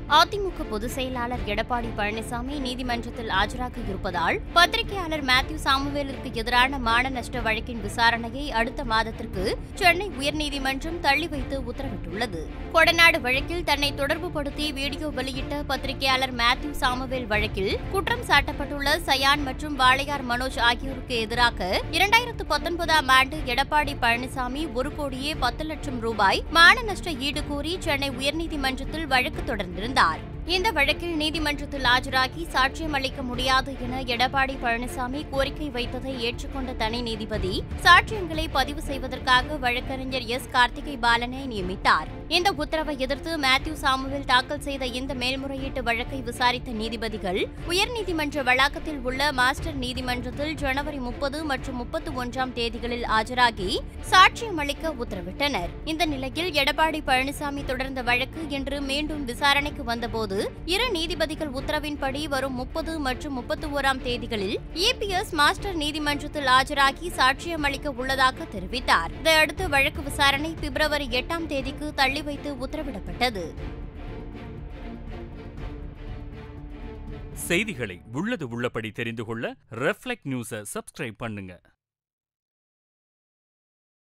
அதிமுக பொதுச் செயலாளர் எடப்பாடி பழனிசாமி நீதிமன்றத்தில் ஆஜராக இருப்பதால் பத்திரிகையாளர் மேத்யூ சாமுவேலுக்கு எதிரான மான நஷ்ட வழக்கின் விசாரணையை அடுத்த மாதத்திற்கு சென்னை உயர்நீதிமன்றம் தள்ளி வைத்து உத்தரவிட்டுள்ளது கொடநாடு வழக்கில் தன்னை தொடர்புபடுத்தி வீடியோ வெளியிட்ட பத்திரிகையாளர் மேத்யூ சாமுவேல் வழக்கில் குற்றம் சாட்டப்பட்டுள்ள சயான் மற்றும் வாளையார் மனோஜ் ஆகியோருக்கு எதிராக இரண்டாயிரத்து பத்தொன்பதாம் ஆண்டு எடப்பாடி பழனிசாமி ஒரு கோடியே பத்து லட்சம் ரூபாய் மான நஷ்ட ஈடு கோரி சென்னை உயர்நீதிமன்றத்தில் வழக்கு தொடர்ந்திருந்தார் இந்த வழக்கில் நீதிமன்றத்தில் ஆஜராகி சாட்சியம் அளிக்க முடியாது என எடப்பாடி பழனிசாமி கோரிக்கை வைத்ததை ஏற்றுக்கொண்ட தனி நீதிபதி சாட்சியங்களை பதிவு செய்வதற்காக வழக்கறிஞர் எஸ் கார்த்திகை பாலனை நியமித்தார் இந்த உத்தரவை எதிர்த்து மேத்யூ சாமுவேல் தாக்கல் செய்த இந்த மேல்முறையீட்டு வழக்கை விசாரித்த நீதிபதிகள் உயர்நீதிமன்ற வளாகத்தில் உள்ள மாஸ்டர் நீதிமன்றத்தில் ஜனவரி முப்பது மற்றும் முப்பத்தி ஒன்றாம் தேதிகளில் ஆஜராகி சாட்சியம் அளிக்க உத்தரவிட்டனர் இந்த நிலையில் எடப்பாடி பழனிசாமி தொடர்ந்த வழக்கு இன்று மீண்டும் விசாரணைக்கு வந்தபோது இரு நீதிபதிகள் உத்தரவின்படி வரும் முப்பது மற்றும் முப்பத்தி ஓராம் தேதிகளில் இபிஎஸ் மாஸ்டர் நீதிமன்றத்தில் ஆஜராகி சாட்சியம் அளிக்க உள்ளதாக தெரிவித்தார் இதையடுத்து வழக்கு விசாரணை பிப்ரவரி எட்டாம் தேதிக்கு தள்ளி வைத்து உத்தரவிடப்பட்டது செய்திகளை உள்ளது உள்ளபடி தெரிந்து கொள்ள ரெஃப்ளெக்ட் நியூஸை சப்ஸ்கிரைப் பண்ணுங்க